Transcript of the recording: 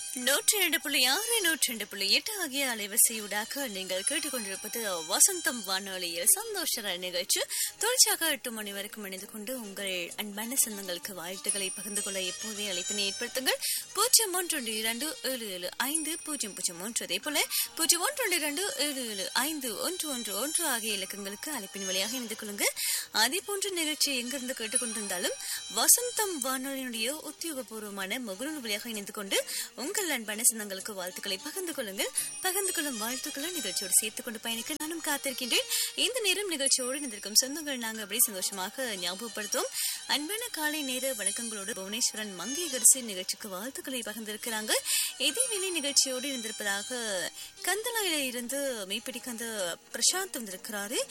நூற்றி ரெண்டு புள்ளி ஆறு நூற்றி ரெண்டு புள்ளி எட்டு ஆகிய அலைவரிசையூடாக நீங்கள் கேட்டுக்கொண்டிருப்பது வசந்தம் வானொலியில் சந்தோஷ நிகழ்ச்சி தொடர்ச்சியாக எட்டு மணி வரைக்கும் இணைந்து கொண்டு உங்கள் அன்பான சொந்தங்களுக்கு வாழ்த்துக்களை பகிர்ந்து கொள்ள எப்போதே அழைப்பினை ஏற்படுத்துங்கள் பூஜ்ஜியம் ஒன்று இரண்டு ஏழு ஏழு ஐந்து பூஜ்ஜியம் பூஜ்ஜியம் ஒன்று அதே போல பூஜ்ஜியம் ஒன்று இரண்டு ஏழு ஏழு ஐந்து ஒன்று ஒன்று ஒன்று ஆகிய இலக்கங்களுக்கு அழைப்பின் வழியாக இணைந்து கொள்ளுங்க அதே போன்ற நிகழ்ச்சி எங்கிருந்து கேட்டுக்கொண்டிருந்தாலும் வசந்தம் வானொலியினுடைய உத்தியோகபூர்வமான முகநூல் வழியாக இணைந்து கொண்டு உங்கள் அன்பான சொந்தங்களுக்கு வாழ்த்துக்களை பகிர்ந்து கொள்ளுங்கள் பகிர்ந்து கொள்ளும் வாழ்த்துக்களை நிகழ்ச்சியோடு சேர்த்துக் கொண்டு பயணிக்க நானும் காத்திருக்கின்றேன் இந்த நேரம் நிகழ்ச்சியோடு இணைந்திருக்கும் சொந்தங்கள் நாங்கள் அப்படி சந்தோஷமாக ஞாபகப்படுத்துவோம் அன்பான காலை நேர வணக்கங்களோடு புவனேஸ்வரன் மங்கிய கரிசி நிகழ்ச்சிக்கு வாழ்த்துக்களை பகிர்ந்திருக்கிறாங்க இதேவேளை நிகழ்ச்சியோடு இருந்திருப்பதாக கந்தலாயில இருந்து மெய்ப்பிடி கந்த பிரசாந்த் வந்திருக்கிறாரு